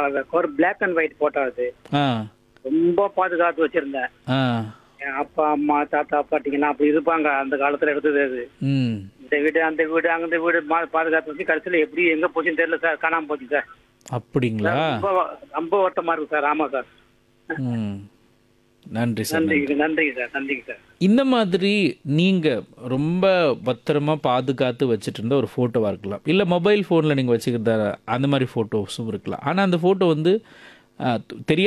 ஒரு black and white photo அது ஆ ரொம்ப பாதுகாத்து வச்சிருந்தேன் ஆ என் அப்பா அம்மா தாத்தா பாட்டிங்கெல்லாம் அப்படி இருப்பாங்க அந்த காலத்துல எடுத்தது அது ம் இந்த வீடு அந்த வீடு அந்த வீடு மா- பாதுகாத்து வச்சு கடைசியில் எப்படி எங்க போச்சுன்னு தெரியல சார் காணாம போச்சு சார் அப்படிங்களா ரொம்ப ரொம்ப வருத்தமா இருக்கு சார் ஆமா சார் ம் நன்றி சார் நன்றிங்க நன்றிங்க சார் நன்றிங்க சார் இந்த மாதிரி நீங்கள் ரொம்ப பத்திரமா பாதுகாத்து வச்சுட்டு இருந்த ஒரு ஃபோட்டோவாக இருக்கலாம் இல்லை மொபைல் ஃபோனில் நீங்கள் வச்சுக்கிறத அந்த மாதிரி ஃபோட்டோஸும் இருக்கலாம் ஆனால் அந்த ஃபோட்டோ வந்து தெரியாத